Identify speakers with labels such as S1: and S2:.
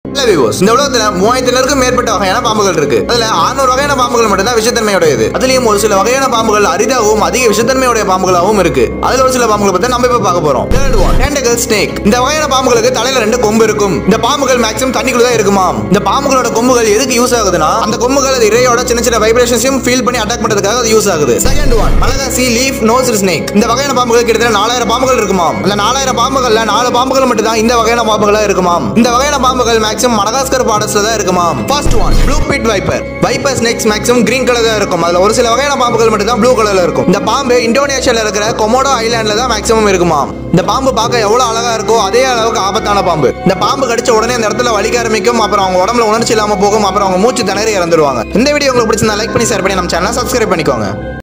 S1: இல்ல விவோஸ் இந்த உலகத்துல மூவாயிரத்தினருக்கும் மேற்பட்ட வகையான பாம்புகள் இருக்கு அதுல 600 வகையான பாம்புகள் மட்டும் தான் விஷத்தன்மையுடையது அதுலயும் ஒரு சில வகையான பாம்புகள் அரிதாகவும் அதிக விஷத்தன்மையுடைய பாம்புகளாகவும் இருக்கு அதுல ஒரு சில பாம்புகளை பத்தி நம்ம இப்ப பார்க்க போறோம் தேர்ட் ஒன் டெண்டகல் ஸ்னேக் இந்த வகையான பாம்புகளுக்கு தலையில ரெண்டு கொம்பு இருக்கும் இந்த பாம்புகள் மேக்ஸிமம் தண்ணிக்குள்ள தான் இருக்குமாம் இந்த பாம்புகளோட கொம்புகள் எதுக்கு யூஸ் ஆகுதுன்னா அந்த கொம்புகள் அது இரையோட சின்ன சின்ன வைப்ரேஷன்ஸையும் ஃபீல் பண்ணி அட்டாக் பண்றதுக்காக அது யூஸ் ஆகுது second one Malagasy leaf nose snake இந்த வகையான பாம்புகள் கிட்டத்தட்ட நாலாயிரம் பாம்புகள் இருக்குமாம் அந்த நாலாயிரம் பாம்புகள்ல நாலு பாம்புகள் மட்டும் தான் இந்த வகையான பாம்புகளா இருக்குமாம் இந்த வகையான பாம்புகள் மேக்ஸிமம் மடகாஸ்கர் பார்டர்ஸ்ல தான் இருக்குமாம் first one blue pit viper viper snakes maximum green colour தான் இருக்கும் அதுல ஒரு சில வகையான பாம்புகள் மட்டும் தான் ப்ளூ கலர்ல இருக்கும் இந்த பாம்பு இந்தோனேஷியால இருக்கிற கொமோடோ ஐலாண்ட்ல தான் மேக்ஸிமம் இருக்குமாம் இந்த பாம்பு பார்க்க எவ்வளவு அழகா இருக்கோ அதே அளவுக்கு ஆபத்தான பாம்பு இந்த பாம்பு கடிச்ச உடனே அந்த இடத்துல வலிக்க ஆரம்பிக்கும் அப்புறம் அவங்க உடம்புல உணர்ச்சி இல்லாம போகும் அப்புறம் அவங்க மூச்சு திணறி இறந்துருவாங்க இந்த வீடியோ உங்களுக்கு பிடிச்சிருந்தா லைக் பண்ணி ஷேர் பண்ணி நம்ம சேனலை சப்ஸ்கிரைப் பண்ணிக்கோங்க